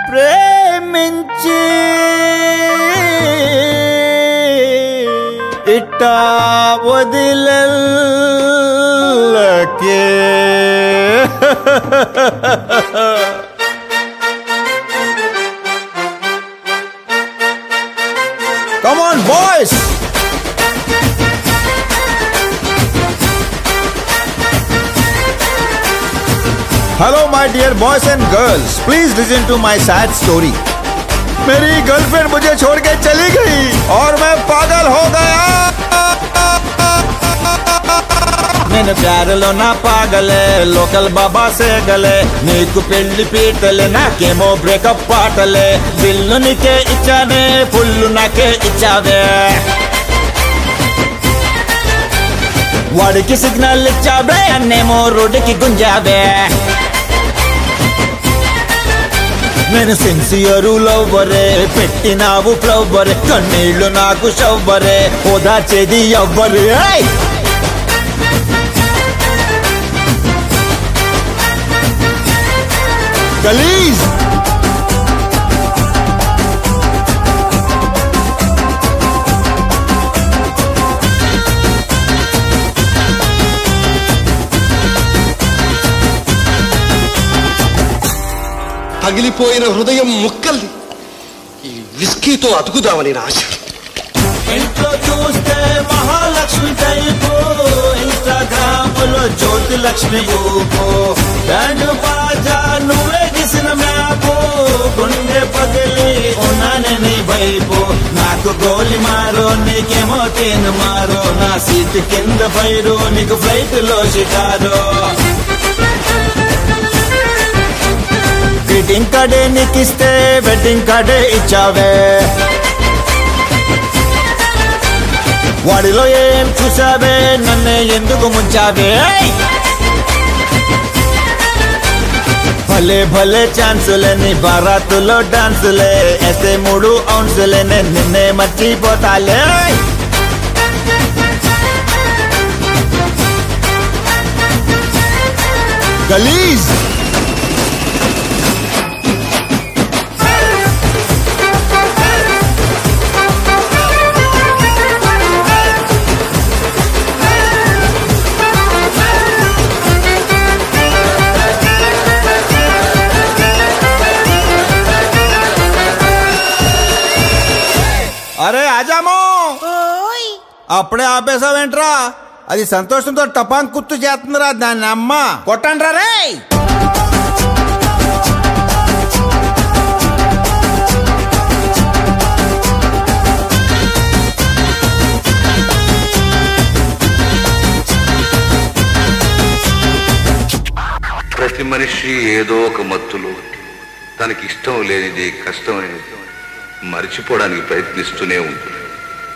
ప్రేమించి ఇట్టా వదిలకే Come on, boys! Hello my dear boys and girls please listen to my sad story मेरी girlfriend मुझे छोड़ के चली गई और मैं पागल हो गया నేను ప్యారలో నా పాగలే లోకల్ బాబా సేగలే నీకు పెళ్లి పీటలే నాకేమో బ్రేకప్ పాటలే బిల్లు నీకే ఇచ్చానే ఫుల్లు నాకే ఇచ్చావే వాడికి సిగ్నల్ ఇచ్చావే అన్నేమో రోడ్డుకి గుంజావే నేను సిన్సియరు లవ్వరే పెట్టినావు ఫ్లవ్వరే కన్నీళ్లు నాకు షవ్వరే ఓదార్చేది ఎవ్వరే ఏయ్! గలీజ్ పగిలిపోయిన హృదయం ముక్కల్ని ఈ విస్కీతో అతుకుదామని నా ఆశ ఇంట్లో చూస్తే మహాలక్ష్మి టైపు ఇన్స్టాగ్రామ్ లో జ్యోతి లక్ష్మి ఊపు బ్యాండ్ బాజా నువ్వే గీసిన మ్యాపు గుండె పగిలి ఉన్నానే నీ వైపు నాకు గోలి మారో నీకేమో తేను మారో నా సీట్ కింద పైరు నీకు ఫ్లైట్ లో షికారో గ్రీటింగ్ కార్డే నీకిస్తే వెడ్డింగ్ కార్డే ఇచ్చావే వాడిలో ఏం చూసావే నన్నే ఎందుకు ముంచావే ఏయ్! భలే భలే ఛాన్సులే నీ బారాతులో డాన్సులే ఎస్తే మూడు ఔన్సులే నేను నిన్నే మర్చిపోతాలే గలీజ్ అరే ఆజామో ఓయ్ అప్పుడే ఆపేసావేంట్రా అది సంతోషంతో టపాంగ్ కుత్తు చేస్తుందిరా దాన్ని అమ్మ కొట్టండ్రా రే ప్రతి మనిషి ఏదో ఒక మత్తులో తనకి ఇష్టం లేనిది కష్టమైనది మరిచిపోవడానికి ప్రయత్నిస్తూనే ఉంటుంది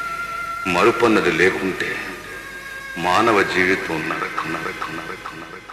మరుపన్నది లేకుంటే మానవ జీవితం నరకం నరకం నరకం నరకం